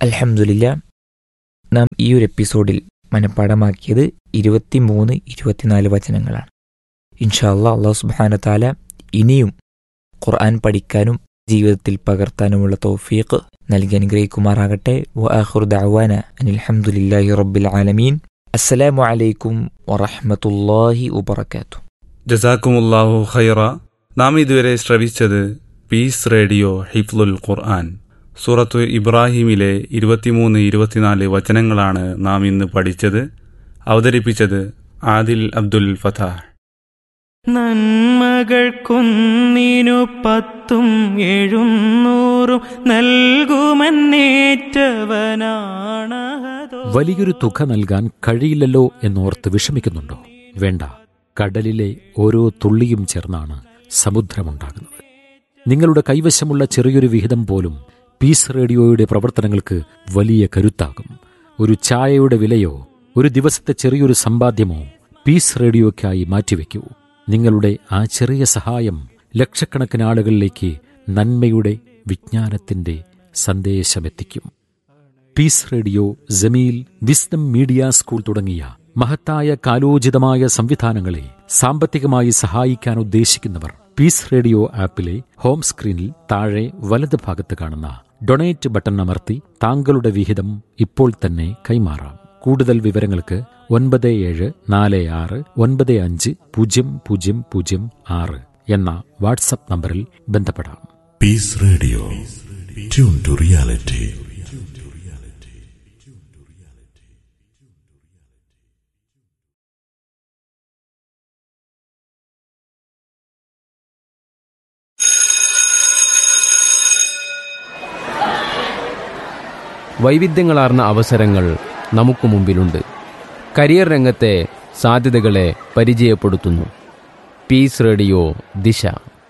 അൽഹംദുലില്ല നാം ഈ ഒരു എപ്പിസോഡിൽ മനഃപ്പാടമാക്കിയത് ഇരുപത്തിമൂന്ന് ഇരുപത്തിനാല് വചനങ്ങളാണ് ഇൻഷാല്ല അള്ളാഹു സുബാന താല ഇനിയും ഖുർആൻ പഠിക്കാനും ജീവിതത്തിൽ പകർത്താനുമുള്ള തൗഫീഖ് നൽകി അനുഗ്രഹിക്കുമാറാകട്ടെ വആഖിറു ദഅവാന അനിൽ ഹംദുലില്ലാഹി റബ്ബിൽ ആലമീൻ അസ്സലാമു അലൈക്കും വറഹ്മത്തുള്ളാഹി വബറകാതുഹു ജസാക്കുമുല്ലാഹു ഖൈറ നാം ഇതുവരെ ശ്രവിച്ചത് പീസ് റേഡിയോ ഹിഫ്ലുൽ ഖുർആൻ സൂറത്തു ഇബ്രാഹിമിലെ ഇരുപത്തിമൂന്ന് ഇരുപത്തിനാല് വചനങ്ങളാണ് നാം ഇന്ന് പഠിച്ചത് അവതരിപ്പിച്ചത് ആദിൽ അബ്ദുൽ ഫതാഹ് നന്മകൾക്കൊന്നിനു പത്തും എഴുന്നൂറും നൽകുമെന്നേറ്റവനാണഹതോ വലിയൊരു തുക നൽകാൻ കഴിയില്ലല്ലോ എന്നോർത്ത് വിഷമിക്കുന്നുണ്ടോ വേണ്ട കടലിലെ ഓരോ തുള്ളിയും ചേർന്നാണ് സമുദ്രമുണ്ടാകുന്നത് നിങ്ങളുടെ കൈവശമുള്ള ചെറിയൊരു വിഹിതം പോലും പീസ് റേഡിയോയുടെ പ്രവർത്തനങ്ങൾക്ക് വലിയ കരുത്താകും ഒരു ചായയുടെ വിലയോ ഒരു ദിവസത്തെ ചെറിയൊരു സമ്പാദ്യമോ പീസ് റേഡിയോയ്ക്കായി മാറ്റിവെക്കൂ നിങ്ങളുടെ ആ ചെറിയ സഹായം ലക്ഷക്കണക്കിന് ആളുകളിലേക്ക് നന്മയുടെ വിജ്ഞാനത്തിന്റെ സന്ദേശമെത്തിക്കും Peace Radio Jameel wisdom media school തുടങ്ങിയ മഹത്തായ കാലോചിതമായ സംവിധാനങ്ങളെ സാമ്പത്തികമായി സഹായിക്കാൻ ഉദ്ദേശിക്കുന്നവർ പീസ് റേഡിയോ ആപ്പിലെ ഹോം സ്ക്രീനിൽ താഴെ വലത് ഭാഗത്ത് കാണുന്ന ഡൊണേറ്റ് ബട്ടൺ അമർത്തി താങ്കളുടെ വിഹിതം ഇപ്പോൾ തന്നെ കൈമാറാം കൂടുതൽ വിവരങ്ങൾക്ക് ഒൻപത് ഏഴ് നാല് ആറ് ഒൻപത് അഞ്ച് പൂജ്യം പൂജ്യം പൂജ്യം ആറ് എന്ന വാട്സപ്പ് നമ്പറിൽ ബന്ധപ്പെടാം Peace Radio. Tune to reality. വൈവിധ്യങ്ങളാർന്ന അവസരങ്ങൾ നമുക്ക് മുമ്പിലുണ്ട് കരിയർ രംഗത്തെ സാധ്യതകളെ പരിചയപ്പെടുത്തുന്നു Peace Radio Disha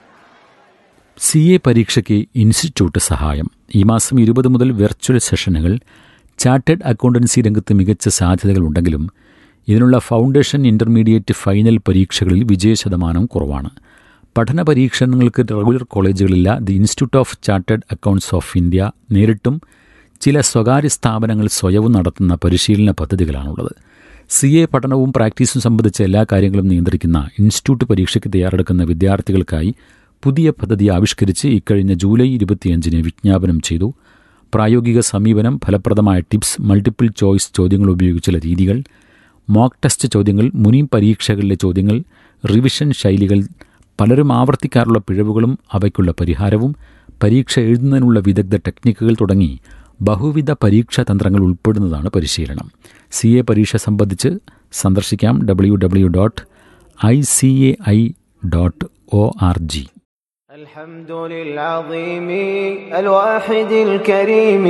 C A പരീക്ഷയ്ക്ക് ഇൻസ്റ്റിറ്റ്യൂട്ട് സഹായം ഈ മാസം ഇരുപത് മുതൽ വെർച്വൽ സെഷനുകൾ ചാർട്ടേഡ് അക്കൗണ്ടൻസി രംഗത്ത് മികച്ച സാധ്യതകൾ ഉണ്ടെങ്കിലും ഇതിനുള്ള ഫൗണ്ടേഷൻ ഇന്റർമീഡിയറ്റ് ഫൈനൽ പരീക്ഷകളിൽ വിജയശതമാനം കുറവാണ് പഠന പരീക്ഷണങ്ങൾക്ക് റെഗുലർ കോളേജുകളില്ല the institute of chartered accounts of India നേരിട്ടും ചില സ്വകാര്യ സ്ഥാപനങ്ങൾ സ്വയവും നടത്തുന്ന പരിശീലന പദ്ധതികളാണുള്ളത് സി എ പഠനവും പ്രാക്ടീസും സംബന്ധിച്ച എല്ലാ കാര്യങ്ങളും നിയന്ത്രിക്കുന്ന ഇൻസ്റ്റിറ്റ്യൂട്ട് പരീക്ഷയ്ക്ക് തയ്യാറെടുക്കുന്ന വിദ്യാർത്ഥികൾക്കായി പുതിയ പദ്ധതി ആവിഷ്കരിച്ച് ഇക്കഴിഞ്ഞ ജൂലൈ ഇരുപത്തിയഞ്ചിന് വിജ്ഞാപനം ചെയ്തു പ്രായോഗിക സമീപനം ഫലപ്രദമായ ടിപ്സ് മൾട്ടിപ്പിൾ ചോയ്സ് ചോദ്യങ്ങൾ ഉപയോഗിച്ചുള്ള രീതികൾ മോക്ക് ടെസ്റ്റ് ചോദ്യങ്ങൾ മുനി പരീക്ഷകളിലെ ചോദ്യങ്ങൾ റിവിഷൻ ശൈലികൾ പലരും ആവർത്തിക്കാറുള്ള പിഴവുകളും അവയ്ക്കുള്ള പരിഹാരവും പരീക്ഷ എഴുതുന്നതിനുള്ള വിദഗ്ധ ടെക്നിക്കുകൾ തുടങ്ങി ബഹുവിധ പരീക്ഷാ തന്ത്രങ്ങൾ ഉൾപ്പെടുന്നതാണ് പരിശീലനം സി എ പരീക്ഷ സംബന്ധിച്ച് സന്ദർശിക്കാം W W dot I C A I dot O R G الحمد للعظيم الواحد الكريم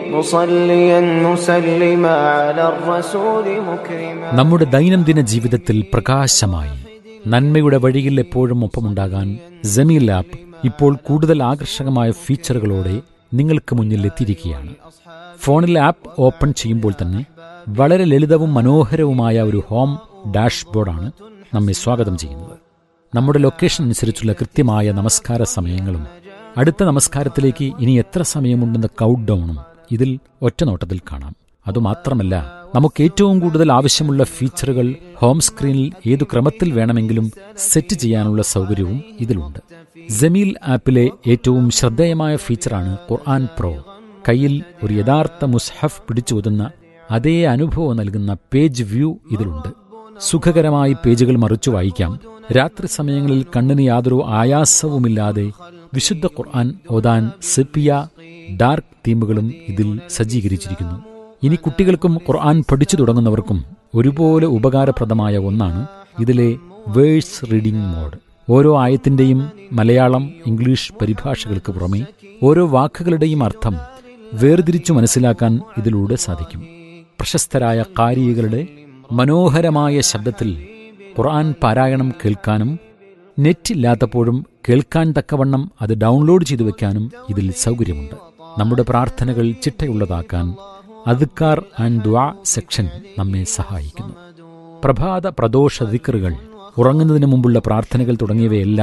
مصليا مسلما على الرسول مكرما നമ്മുടെ ദൈനംദിന ജീവിതത്തിൽ പ്രകാശമായി നന്മയുടെ വഴിയിൽ എപ്പോഴും ഒപ്പമുണ്ടാകാൻ ജമീൽ ആപ്പ് ഇപ്പോൾ കൂടുതൽ ആകർഷകമായ ഫീച്ചറുകളോടെ നിങ്ങൾക്ക് മുന്നിൽ എത്തിയിരിക്കുകയാണ് ഫോണിൽ ആപ്പ് ഓപ്പൺ ചെയ്യുമ്പോൾ തന്നെ വളരെ ലളിതവും മനോഹരവുമായ ഒരു ഹോം ഡാഷ്ബോർഡാണ് നമ്മെ സ്വാഗതം ചെയ്യുന്നത് നമ്മുടെ ലൊക്കേഷൻ അനുസരിച്ചുള്ള കൃത്യമായ നമസ്കാര സമയങ്ങളും അടുത്ത നമസ്കാരത്തിലേക്ക് ഇനി എത്ര സമയമുണ്ടെന്ന കൗണ്ട് ഡൗണും ഇതിൽ ഒറ്റനോട്ടത്തിൽ കാണാം അതുമാത്രമല്ല നമുക്ക് ഏറ്റവും കൂടുതൽ ആവശ്യമുള്ള ഫീച്ചറുകൾ ഹോം സ്ക്രീനിൽ ഏതു ക്രമത്തിൽ വേണമെങ്കിലും സെറ്റ് ചെയ്യാനുള്ള സൗകര്യവും ഇതിലുണ്ട് ജമീൽ ആപ്പിലെ ഏറ്റവും ശ്രദ്ധേയമായ ഫീച്ചറാണ് ഖുർആൻ പ്രോ കയ്യിൽ ഒരു യഥാർത്ഥ മുസ്ഹഫ് പിടിച്ചോതുന്ന അതേ അനുഭവം നൽകുന്ന പേജ് വ്യൂ ഇതിലുണ്ട് സുഖകരമായി പേജുകൾ മറിച്ചു വായിക്കാം രാത്രി സമയങ്ങളിൽ കണ്ണിന് യാതൊരു ആയാസവുമില്ലാതെ വിശുദ്ധ ഖുർആൻ ഓതാൻ സെപ്പിയ ഡാർക്ക് തീമുകളും ഇതിൽ സജ്ജീകരിച്ചിരിക്കുന്നു ഇനി കുട്ടികൾക്കും ഖുർആൻ പഠിച്ചു തുടങ്ങുന്നവർക്കും ഒരുപോലെ ഉപകാരപ്രദമായ ഒന്നാണ് ഇതിലെ വേഴ്സ് റീഡിംഗ് മോഡ് ഓരോ ആയത്തിന്റെയും മലയാളം ഇംഗ്ലീഷ് പരിഭാഷകൾക്ക് പുറമെ ഓരോ വാക്കുകളുടെയും അർത്ഥം വേർതിരിച്ചു മനസ്സിലാക്കാൻ ഇതിലൂടെ സാധിക്കും പ്രശസ്തരായ കാരികളുടെ മനോഹരമായ ശബ്ദത്തിൽ ഖുർആൻ പാരായണം കേൾക്കാനും നെറ്റ് ഇല്ലാത്തപ്പോഴും കേൾക്കാൻ തക്കവണ്ണം അത് ഡൗൺലോഡ് ചെയ്തു വെക്കാനും ഇതിൽ സൗകര്യമുണ്ട് നമ്മുടെ പ്രാർത്ഥനകൾ ചിട്ടയുള്ളതാക്കാൻ അദ്ക്കാർ ആൻഡ് ദ്വാ സെക്ഷൻ നമ്മെ സഹായിക്കുന്നു പ്രഭാത പ്രദോഷ ദിക്കറുകൾ ഉറങ്ങുന്നതിന് മുമ്പുള്ള പ്രാർത്ഥനകൾ തുടങ്ങിയവയെല്ലാം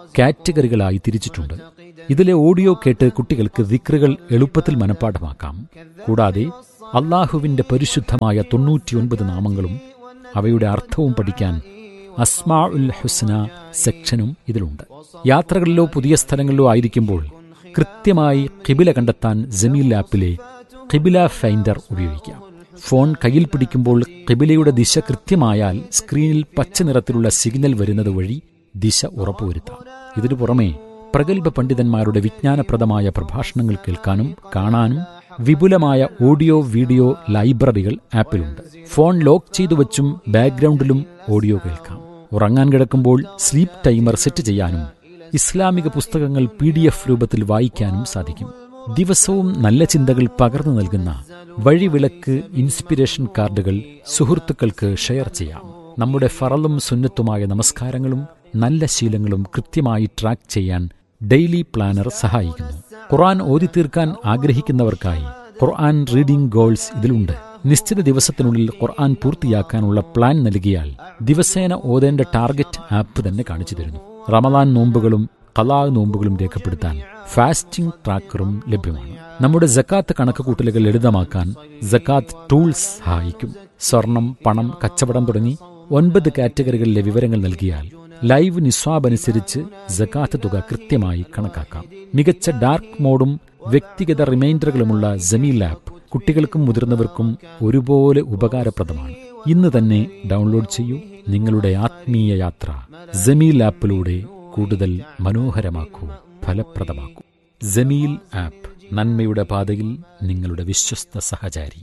കാറ്റഗറികളായി തിരിച്ചിട്ടുണ്ട് ഇതിലെ ഓഡിയോ കേട്ട് കുട്ടികൾക്ക് ദിക്റുകൾ എളുപ്പത്തിൽ മനഃപ്പാഠമാക്കാം കൂടാതെ അള്ളാഹുവിന്റെ പരിശുദ്ധമായ തൊണ്ണൂറ്റിയൊൻപത് നാമങ്ങളും അവയുടെ അർത്ഥവും പഠിക്കാൻ അസ്മാ ഉൽ ഹുസ്ന സെക്ഷനും ഇതിലുണ്ട് യാത്രകളിലോ പുതിയ സ്ഥലങ്ങളിലോ ആയിരിക്കുമ്പോൾ കൃത്യമായി കിബില കണ്ടെത്താൻ ജമീൽ ആപ്പിലെ കിബില ഫൈൻഡർ ഉപയോഗിക്കാം ഫോൺ കയ്യിൽ പിടിക്കുമ്പോൾ കിബിലയുടെ ദിശ കൃത്യമായാൽ സ്ക്രീനിൽ പച്ച നിറത്തിലുള്ള സിഗ്നൽ വരുന്നത് വഴി ദിശ ഉറപ്പുവരുത്താം ഇതിനു പുറമെ പ്രഗത്ഭ പണ്ഡിതന്മാരുടെ വിജ്ഞാനപ്രദമായ പ്രഭാഷണങ്ങൾ കേൾക്കാനും കാണാനും വിപുലമായ ഓഡിയോ വീഡിയോ ലൈബ്രറികൾ ആപ്പിലുണ്ട് ഫോൺ ലോക്ക് ചെയ്തു വച്ചും ബാക്ക്ഗ്രൗണ്ടിലും ഓഡിയോ കേൾക്കാം ഉറങ്ങാൻ കിടക്കുമ്പോൾ സ്ലീപ്പ് ടൈമർ സെറ്റ് ചെയ്യാനും ഇസ്ലാമിക പുസ്തകങ്ങൾ പി ഡി എഫ് രൂപത്തിൽ വായിക്കാനും സാധിക്കും ദിവസവും നല്ല ചിന്തകൾ പകർന്നു നൽകുന്ന വഴിവിളക്ക് ഇൻസ്പിരേഷൻ കാർഡുകൾ സുഹൃത്തുക്കൾക്ക് ഷെയർ ചെയ്യാം നമ്മുടെ ഫറലും സുന്നത്തുമായ നമസ്കാരങ്ങളും നല്ല ശീലങ്ങളും കൃത്യമായി ട്രാക്ക് ചെയ്യാൻ ഡെയിലി പ്ലാനർ സഹായിക്കുന്നു ഖുർആൻ ഓതി തീർക്കാൻ ആഗ്രഹിക്കുന്നവർക്കായി ഖുർആൻ റീഡിംഗ് ഗോൾസ് ഇതിലുണ്ട് നിശ്ചിത ദിവസത്തിനുള്ളിൽ ഖുർആൻ പൂർത്തിയാക്കാനുള്ള പ്ലാൻ നൽകിയാൽ ദിവസേന ഓതേണ്ട ടാർഗറ്റ് ആപ്പ് തന്നെ കാണിച്ചു തരുന്നു റമദാൻ നോമ്പുകളും കലാ നോമ്പുകളും രേഖപ്പെടുത്താൻ ഫാസ്റ്റിംഗ് ട്രാക്കറും ലഭ്യമാണ് നമ്മുടെ ജക്കാത്ത് കണക്കുകൂട്ടലുകൾ ലളിതമാക്കാൻ ജക്കാത്ത് ടൂൾസ് സഹായിക്കും സ്വർണം പണം കച്ചവടം തുടങ്ങി ഒൻപത് കാറ്റഗറികളിലെ വിവരങ്ങൾ നൽകിയാൽ ലൈവ് നിസ്വാബ് അനുസരിച്ച് ജക്കാത്ത് തുക കൃത്യമായി കണക്കാക്കാം മികച്ച ഡാർക്ക് മോഡും വ്യക്തിഗത റിമൈൻഡറുകളുമുള്ള ജമീൽ ആപ്പ് കുട്ടികൾക്കും മുതിർന്നവർക്കും ഒരുപോലെ ഉപകാരപ്രദമാണ് ഇന്ന് തന്നെ ഡൗൺലോഡ് ചെയ്യൂ നിങ്ങളുടെ ആത്മീയ യാത്ര ജമീൽ ആപ്പിലൂടെ കൂടുതൽ മനോഹരമാക്കൂ ഫലപ്രദമാക്കൂ ജമീൽ ആപ്പ് നന്മയുടെ പാതയിൽ നിങ്ങളുടെ വിശ്വസ്ത സഹചാരി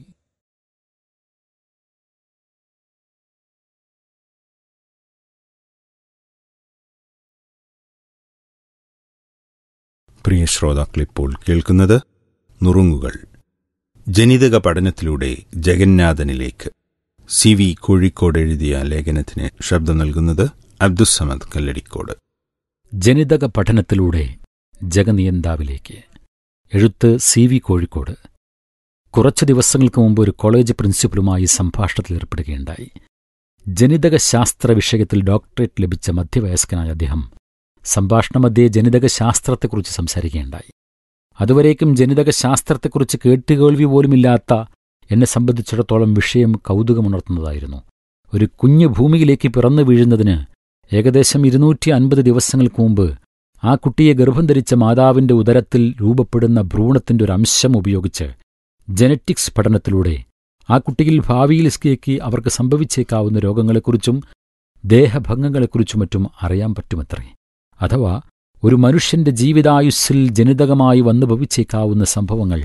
പ്രിയ ശ്രോതാക്കളിപ്പോൾ കേൾക്കുന്നത് നുറുങ്ങുകൾ ജനിതക പഠനത്തിലൂടെ ജഗന്നാഥനിലേക്ക് സി വി കോഴിക്കോട് എഴുതിയ ലേഖനത്തിന് ശബ്ദം നൽകുന്നത് അബ്ദുസമദ് കല്ലടിക്കോട് ജനിതക പഠനത്തിലൂടെ ജഗനിയന്താവിലേക്ക് എഴുത്ത് സി വി കോഴിക്കോട് കുറച്ചു ദിവസങ്ങൾക്ക് മുമ്പ് ഒരു കോളേജ് പ്രിൻസിപ്പലുമായി സംഭാഷണത്തിൽ ഏർപ്പെടുകയുണ്ടായി ജനിതക ശാസ്ത്ര വിഷയത്തിൽ ഡോക്ടറേറ്റ് ലഭിച്ച മധ്യവയസ്കനായ അദ്ദേഹം സംഭാഷണമധ്യേ ജനിതക ശാസ്ത്രത്തെക്കുറിച്ച് സംസാരിക്കുകയുണ്ടായി അതുവരേക്കും ജനിതക ശാസ്ത്രത്തെക്കുറിച്ച് കേട്ടുകേൾവി പോലുമില്ലാത്ത എന്നെ സംബന്ധിച്ചിടത്തോളം വിഷയം കൗതുകമുണർത്തുന്നതായിരുന്നു ഒരു കുഞ്ഞു ഭൂമിയിലേക്ക് പിറന്നു വീഴുന്നതിന് ഏകദേശം ഇരുന്നൂറ്റി അൻപത് ദിവസങ്ങൾക്ക് മുമ്പ് ആ കുട്ടിയെ ഗർഭം ധരിച്ച മാതാവിന്റെ ഉദരത്തിൽ രൂപപ്പെടുന്ന ഭ്രൂണത്തിന്റെ ഒരു അംശം ഉപയോഗിച്ച് ജനറ്റിക്സ് പഠനത്തിലൂടെ ആ കുട്ടിയിൽ ഭാവിയിലേക്ക് അവർക്ക് സംഭവിച്ചേക്കാവുന്ന രോഗങ്ങളെക്കുറിച്ചും ദേഹഭംഗങ്ങളെക്കുറിച്ചും മറ്റും അറിയാൻ പറ്റുമത്രേ അഥവാ ഒരു മനുഷ്യന്റെ ജീവിതായുസ്സിൽ ജനിതകമായി വന്നു ഭവിച്ചേക്കാവുന്ന സംഭവങ്ങൾ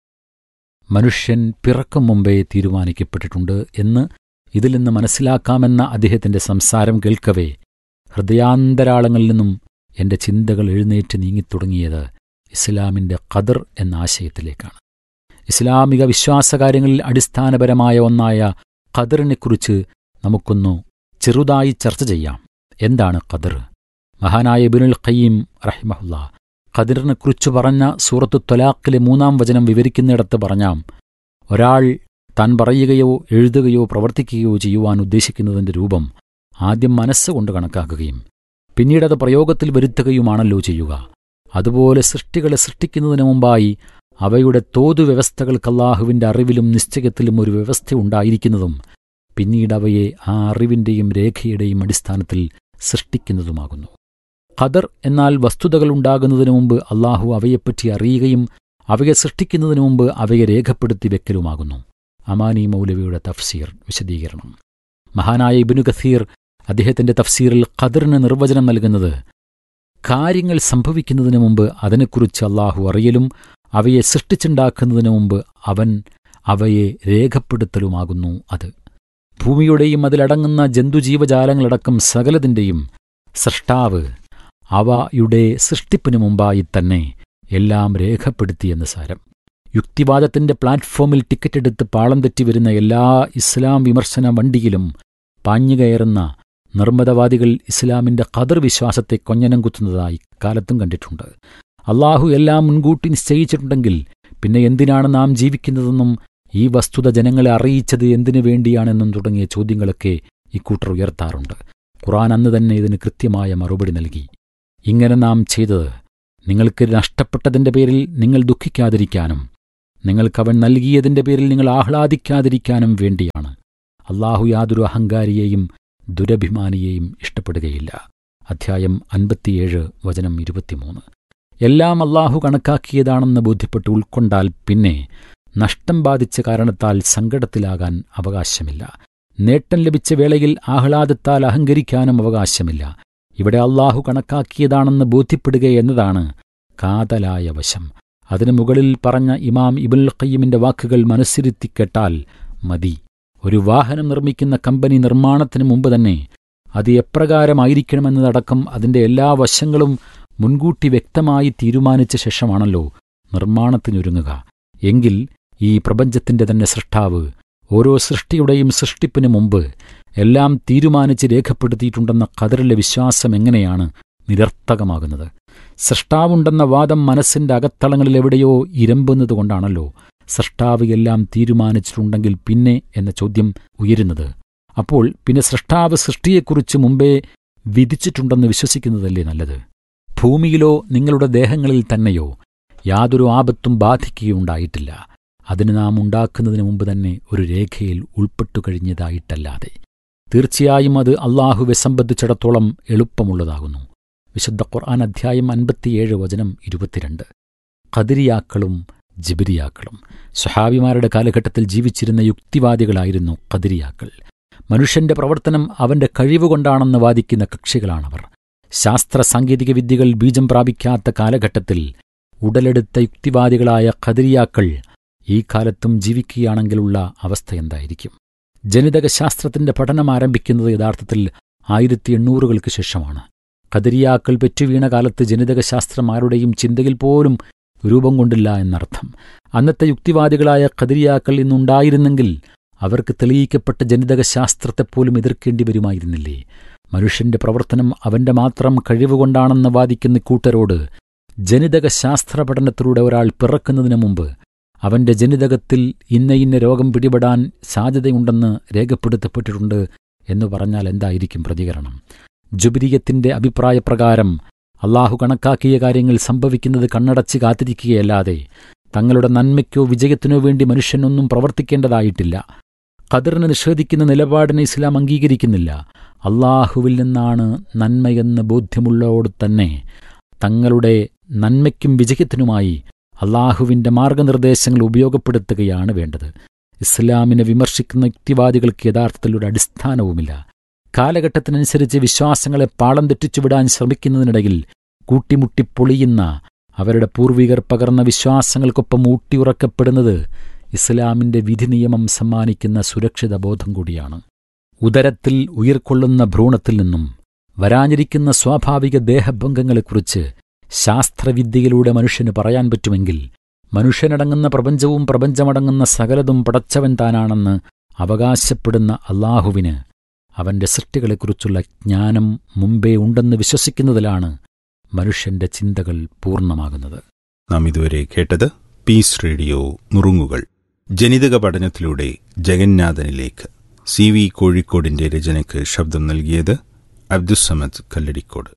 മനുഷ്യൻ പിറക്കും മുമ്പേ തീരുമാനിക്കപ്പെട്ടിട്ടുണ്ട് എന്ന് ഇതിൽ നിന്ന് മനസ്സിലാക്കാമെന്ന അദ്ദേഹത്തിന്റെ സംസാരം കേൾക്കവേ ഹൃദയാന്തരാളങ്ങളിൽ നിന്നും എന്റെ ചിന്തകൾ എഴുന്നേറ്റ് നീങ്ങിത്തുടങ്ങിയത് ഇസ്ലാമിന്റെ ഖദർ എന്ന ആശയത്തിലേക്കാണ് ഇസ്ലാമിക വിശ്വാസകാര്യങ്ങളിൽ അടിസ്ഥാനപരമായ ഒന്നായ ഖദറിനെക്കുറിച്ച് നമുക്കൊന്നു ചെറുതായി ചർച്ച ചെയ്യാം എന്താണ് ഖദർ മഹാനായ ഇബിനുൽ ഖയ്യീം റഹിമഹുല്ല ഖദറിനെക്കുറിച്ച് പറഞ്ഞ സൂറത്തു ത്വലാഖിലെ മൂന്നാം വചനം വിവരിക്കുന്നിടത്ത് പറഞ്ഞാം ഒരാൾ താൻ പറയുകയോ എഴുതുകയോ പ്രവർത്തിക്കുകയോ ചെയ്യുവാൻ ഉദ്ദേശിക്കുന്നതിന്റെ രൂപം ആദ്യം മനസ്സുകൊണ്ട് കണക്കാക്കുകയും പിന്നീടത് പ്രയോഗത്തിൽ വരുത്തുകയുമാണല്ലോ ചെയ്യുക അതുപോലെ സൃഷ്ടികളെ സൃഷ്ടിക്കുന്നതിനു മുമ്പായി അവയുടെ തോതു വ്യവസ്ഥകൾക്ക് അല്ലാഹുവിന്റെ അറിവിലും നിശ്ചയത്തിലും ഒരു വ്യവസ്ഥ ഉണ്ടായിരിക്കുന്നതും പിന്നീട് അവയെ ആ അറിവിന്റെയും രേഖയുടെയും അടിസ്ഥാനത്തിൽ സൃഷ്ടിക്കുന്നതുമാകുന്നു ഖദർ എന്നാൽ വസ്തുതകൾ ഉണ്ടാകുന്നതിനു മുമ്പ് അള്ളാഹു അവയെപ്പറ്റി അറിയുകയും അവയെ സൃഷ്ടിക്കുന്നതിനു മുമ്പ് അവയെ രേഖപ്പെടുത്തി വെക്കലുമാകുന്നു അമാനി മൗലവിയുടെ തഫ്സീർ വിശദീകരണം മഹാനായ ഇബിനു ഖസീർ അദ്ദേഹത്തിന്റെ തഫ്സീറിൽ ഖദറിന് നിർവചനം നൽകുന്നത് കാര്യങ്ങൾ സംഭവിക്കുന്നതിനു മുമ്പ് അതിനെക്കുറിച്ച് അള്ളാഹു അറിയലും അവയെ സൃഷ്ടിച്ചുണ്ടാക്കുന്നതിനു മുമ്പ് അവൻ അവയെ രേഖപ്പെടുത്തലുമാകുന്നു അത് ഭൂമിയുടെയും അതിലടങ്ങുന്ന ജന്തുജീവജാലങ്ങളടക്കം സകലതിൻ്റെയും സൃഷ്ടാവ് അവയുടെ സൃഷ്ടിപ്പിനു മുമ്പായി തന്നെ എല്ലാം രേഖപ്പെടുത്തിയെന്ന് സാരം യുക്തിവാദത്തിന്റെ പ്ലാറ്റ്ഫോമിൽ ടിക്കറ്റ് എടുത്ത് പാളം തെറ്റി വരുന്ന എല്ലാ ഇസ്ലാം വിമർശന വണ്ടിയിലും പാഞ്ഞുകയറുന്ന നിർമ്മതവാദികൾ ഇസ്ലാമിന്റെ ഖദർ വിശ്വാസത്തെ കൊഞ്ഞനം കുത്തുന്നതായി കാലത്തും കണ്ടിട്ടുണ്ട് അള്ളാഹു എല്ലാം മുൻകൂട്ടി നിശ്ചയിച്ചിട്ടുണ്ടെങ്കിൽ പിന്നെ എന്തിനാണ് നാം ജീവിക്കുന്നതെന്നും ഈ വസ്തുത ജനങ്ങളെ അറിയിച്ചത് എന്തിനു വേണ്ടിയാണെന്നും തുടങ്ങിയ ചോദ്യങ്ങളൊക്കെ ഇക്കൂട്ടർ ഉയർത്താറുണ്ട് ഖുറാൻ അന്ന് തന്നെ ഇതിന് കൃത്യമായ മറുപടി നൽകി ഇങ്ങനെ നാം ചെയ്തത് നിങ്ങൾക്ക് നഷ്ടപ്പെട്ടതിന്റെ പേരിൽ നിങ്ങൾ ദുഃഖിക്കാതിരിക്കാനും നിങ്ങൾക്കവൻ നൽകിയതിന്റെ പേരിൽ നിങ്ങൾ ആഹ്ലാദിക്കാതിരിക്കാനും വേണ്ടിയാണ് അള്ളാഹു യാതൊരു അഹങ്കാരിയെയും ദുരഭിമാനിയെയും ഇഷ്ടപ്പെടുകയില്ല അധ്യായം അൻപത്തിയേഴ് വചനം ഇരുപത്തിമൂന്ന് എല്ലാം അള്ളാഹു കണക്കാക്കിയതാണെന്ന് ബോധ്യപ്പെട്ട് ഉൾക്കൊണ്ടാൽ പിന്നെ നഷ്ടം ബാധിച്ച കാരണത്താൽ സങ്കടത്തിലാകാൻ അവകാശമില്ല നേട്ടം ലഭിച്ച വേളയിൽ ആഹ്ലാദത്താൽ അഹങ്കരിക്കാനും അവകാശമില്ല ഇവിടെ അള്ളാഹു കണക്കാക്കിയതാണെന്ന് ബോധ്യപ്പെടുക എന്നതാണ് കാതലായ വശം അതിനു മുകളിൽ പറഞ്ഞ ഇമാം ഇബുൽ ഖയ്യിമിന്റെ വാക്കുകൾ മനസ്സിരുത്തി കേട്ടാൽ മതി ഒരു വാഹനം നിർമ്മിക്കുന്ന കമ്പനി നിർമ്മാണത്തിന് മുമ്പ് തന്നെ അത് എപ്രകാരമായിരിക്കണമെന്നതടക്കം അതിന്റെ എല്ലാ വശങ്ങളും മുൻകൂട്ടി വ്യക്തമായി തീരുമാനിച്ച ശേഷമാണല്ലോ നിർമ്മാണത്തിനൊരുങ്ങുക എങ്കിൽ ഈ പ്രപഞ്ചത്തിന്റെ തന്നെ സൃഷ്ടാവ് ഓരോ സൃഷ്ടിയുടെയും സൃഷ്ടിപ്പിന് മുമ്പ് എല്ലാം തീരുമാനിച്ച് രേഖപ്പെടുത്തിയിട്ടുണ്ടെന്ന കതറിലെ വിശ്വാസം എങ്ങനെയാണ് നിരർത്ഥകമാകുന്നത് സൃഷ്ടാവുണ്ടെന്ന വാദം മനസ്സിന്റെ അകത്തളങ്ങളിൽ എവിടെയോ ഇരമ്പുന്നതുകൊണ്ടാണല്ലോ സൃഷ്ടാവ് എല്ലാം തീരുമാനിച്ചിട്ടുണ്ടെങ്കിൽ പിന്നെ എന്ന ചോദ്യം ഉയരുന്നത് അപ്പോൾ പിന്നെ സൃഷ്ടാവ് സൃഷ്ടിയെക്കുറിച്ച് മുമ്പേ വിധിച്ചിട്ടുണ്ടെന്ന് വിശ്വസിക്കുന്നതല്ലേ നല്ലത് ഭൂമിയിലോ നിങ്ങളുടെ ദേഹങ്ങളിൽ തന്നെയോ യാതൊരു ആപത്തും ബാധിക്കുകയുണ്ടായിട്ടില്ല അതിന് നാം ഉണ്ടാക്കുന്നതിന് മുമ്പ് തന്നെ ഒരു രേഖയിൽ ഉൾപ്പെട്ടു കഴിഞ്ഞതായിട്ടല്ലാതെ തീർച്ചയായും അത് അള്ളാഹുവെ സംബന്ധിച്ചിടത്തോളം എളുപ്പമുള്ളതാകുന്നു വിശുദ്ധ ഖുർആൻ അധ്യായം അൻപത്തിയേഴ് വചനം ഇരുപത്തിരണ്ട് ഖദിരിയാക്കളും ജിബിരിയാക്കളും സ്വഹാബിമാരുടെ കാലഘട്ടത്തിൽ ജീവിച്ചിരുന്ന യുക്തിവാദികളായിരുന്നു ഖദിരിയാക്കൾ മനുഷ്യന്റെ പ്രവർത്തനം അവന്റെ കഴിവുകൊണ്ടാണെന്ന് വാദിക്കുന്ന കക്ഷികളാണവർ ശാസ്ത്ര സാങ്കേതിക വിദ്യകൾ ബീജം പ്രാപിക്കാത്ത കാലഘട്ടത്തിൽ ഉടലെടുത്ത യുക്തിവാദികളായ ഖദിരിയാക്കൾ ഈ കാലത്തും ജീവിക്കുകയാണെങ്കിലുള്ള അവസ്ഥ എന്തായിരിക്കും ജനിതക ശാസ്ത്രത്തിന്റെ പഠനം ആരംഭിക്കുന്നത് യഥാർത്ഥത്തിൽ ആയിരത്തി എണ്ണൂറുകൾക്ക് ശേഷമാണ് ഖദരിയാക്കൾ പെറ്റുവീണ കാലത്ത് ജനിതകശാസ്ത്രം ആരുടെയും ചിന്തയിൽ പോലും രൂപം കൊണ്ടില്ല എന്നർത്ഥം അന്നത്തെ യുക്തിവാദികളായ ഖദരിയാക്കൾ ഇന്നുണ്ടായിരുന്നെങ്കിൽ അവർക്ക് തെളിയിക്കപ്പെട്ട ജനിതകശാസ്ത്രത്തെപ്പോലും എതിർക്കേണ്ടി വരുമായിരുന്നില്ലേ മനുഷ്യന്റെ പ്രവർത്തനം അവന്റെ മാത്രം കഴിവുകൊണ്ടാണെന്ന് വാദിക്കുന്ന കൂട്ടരോട് ജനിതക ശാസ്ത്ര പഠനത്തിലൂടെ ഒരാൾ പിറക്കുന്നതിന് മുമ്പ് അവന്റെ ജനിതകത്തിൽ ഇന്ന ഇന്ന രോഗം പിടിപെടാൻ സാധ്യതയുണ്ടെന്ന് രേഖപ്പെടുത്തപ്പെട്ടിട്ടുണ്ട് എന്ന് പറഞ്ഞാൽ എന്തായിരിക്കും പ്രതികരണം ജുബിരിയത്തിന്റെ അഭിപ്രായപ്രകാരം അള്ളാഹു കണക്കാക്കിയ കാര്യങ്ങൾ സംഭവിക്കുന്നത് കണ്ണടച്ച് കാത്തിരിക്കുകയല്ലാതെ തങ്ങളുടെ നന്മയ്ക്കോ വിജയത്തിനോ വേണ്ടി മനുഷ്യനൊന്നും പ്രവർത്തിക്കേണ്ടതായിട്ടില്ല ഖദറിനെ നിഷേധിക്കുന്ന നിലപാടിനെ ഇസ്ലാം അംഗീകരിക്കുന്നില്ല അള്ളാഹുവിൽ നിന്നാണ് നന്മയെന്ന് ബോധ്യമുള്ളവോട് തന്നെ തങ്ങളുടെ നന്മയ്ക്കും വിജയത്തിനുമായി അള്ളാഹുവിന്റെ മാർഗനിർദ്ദേശങ്ങൾ ഉപയോഗപ്പെടുത്തുകയാണ് വേണ്ടത് ഇസ്ലാമിനെ വിമർശിക്കുന്ന യുക്തിവാദികൾക്ക് യഥാർത്ഥത്തിൽ ഒരു അടിസ്ഥാനവുമില്ല കാലഘട്ടത്തിനനുസരിച്ച് വിശ്വാസങ്ങളെ പാളം തെറ്റിച്ചുവിടാൻ ശ്രമിക്കുന്നതിനിടയിൽ കൂട്ടിമുട്ടി പൊളിയുന്ന അവരുടെ പൂർവികർ പകർന്ന വിശ്വാസങ്ങൾക്കൊപ്പം ഊട്ടിയുറക്കപ്പെടുന്നത് ഇസ്ലാമിന്റെ വിധി നിയമം സമ്മാനിക്കുന്ന സുരക്ഷിത ബോധം കൂടിയാണ് ഉദരത്തിൽ ഉയർക്കൊള്ളുന്ന ഭ്രൂണത്തിൽ നിന്നും വരാനിരിക്കുന്ന സ്വാഭാവിക ദേഹഭംഗങ്ങളെക്കുറിച്ച് ശാസ്ത്രവിദ്യയിലൂടെ മനുഷ്യന് പറയാൻ പറ്റുമെങ്കിൽ മനുഷ്യനടങ്ങുന്ന പ്രപഞ്ചവും പ്രപഞ്ചമടങ്ങുന്ന സകലതും പടച്ചവൻ താനാണെന്ന് അവകാശപ്പെടുന്ന അള്ളാഹുവിന് അവന്റെ സൃഷ്ടികളെക്കുറിച്ചുള്ള ജ്ഞാനം മുമ്പേ ഉണ്ടെന്ന് വിശ്വസിക്കുന്നതിലാണ് മനുഷ്യന്റെ ചിന്തകൾ പൂർണ്ണമാകുന്നത് നാം ഇതുവരെ കേട്ടത് പീസ് റേഡിയോ നുറുങ്ങുകൾ ജനിതക പഠനത്തിലൂടെ ജഗന്നാഥനിലേക്ക് സി വി കോഴിക്കോടിന്റെ രചനയ്ക്ക് ശബ്ദം നൽകിയത് അബ്ദുസമദ് കല്ലടിക്കോട്